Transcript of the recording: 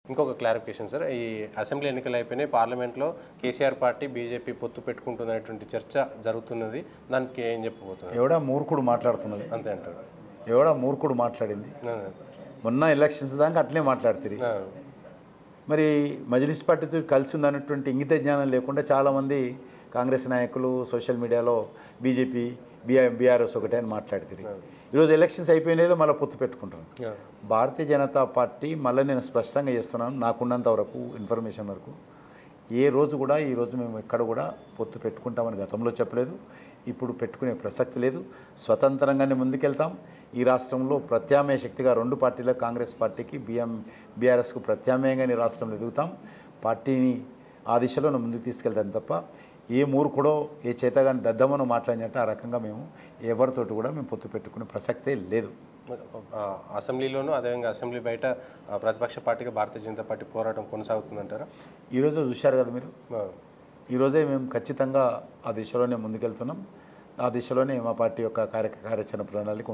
ఇంకొక clarification sir ఈ assembly ఎన్నికలు అయిపోయినాయి పార్లమెంట్లో కేసీఆర్ పార్టీ బీజేపీ పొత్తు పెట్టుకుంటున్నటువంటి చర్చ జరుగుతున్నది దానికి ఏం చెప్పబోతున్నారు ఎవడా మూర్ఖుడు మాట్లాడుతున్నది అంతే అంటారు ఎవడా మూర్ఖుడు మాట్లాడింది ఆ, మొన్న ఎలక్షన్స్ దాకా అట్లే మాట్లాడుతుంది ఆ, మరి మజ్లిస్ పార్టీతో కలిసి ఉందన్నటువంటి ఇంగిత జ్ఞానం లేకుండా చాలామంది కాంగ్రెస్ నాయకులు సోషల్ మీడియాలో బీజేపీ బీఆర్ బీఆర్ఎస్ ఒకటే అని మాట్లాడుతుంది ఈరోజు ఎలక్షన్స్ అయిపోయినాయో మళ్ళీ పొత్తు పెట్టుకుంటారు ఆ, భారతీయ జనతా పార్టీ మళ్ళీ నేను స్పష్టంగా చేస్తున్నాను నాకున్నంత వరకు ఇన్ఫర్మేషన్ వరకు ఏ రోజు కూడా ఈ రోజు మేము ఎక్కడ కూడా పొత్తు పెట్టుకుంటామని గతంలో చెప్పలేదు ఇప్పుడు పెట్టుకునే ప్రసక్తి లేదు స్వతంత్రంగానే ముందుకెళ్తాం ఈ రాష్ట్రంలో ప్రత్యామ్నాయ శక్తిగా రెండు పార్టీల కాంగ్రెస్ పార్టీకి బిఎం బీఆర్ఎస్కు ప్రత్యామ్నాయంగానే ఈ రాష్ట్రంలో ఎదుగుతాం పార్టీని ఆ దిశలో ముందుకు తీసుకెళ్తాం తప్ప ఏ మూర్ఖుడో ఏ చేతగాని దద్దమనో మాట్లాడినట్టు ఆ రకంగా మేము ఎవరితోటి కూడా మేము పొత్తు పెట్టుకునే ప్రసక్తే లేదు ఆ, అసెంబ్లీలోనూ అదేవిధంగా అసెంబ్లీ బయట ఆ, ప్రతిపక్ష పార్టీగా భారతీయ జనతా పార్టీ పోరాటం కొనసాగుతుందంటారా ఈరోజు చూశారు కదా మీరు ఆ, ఈరోజే మేము ఖచ్చితంగా ఆ దిశలోనే ముందుకెళ్తున్నాం ఆ దిశలోనే మా పార్టీ యొక్క కార్య కార్యాచరణ ప్రణాళిక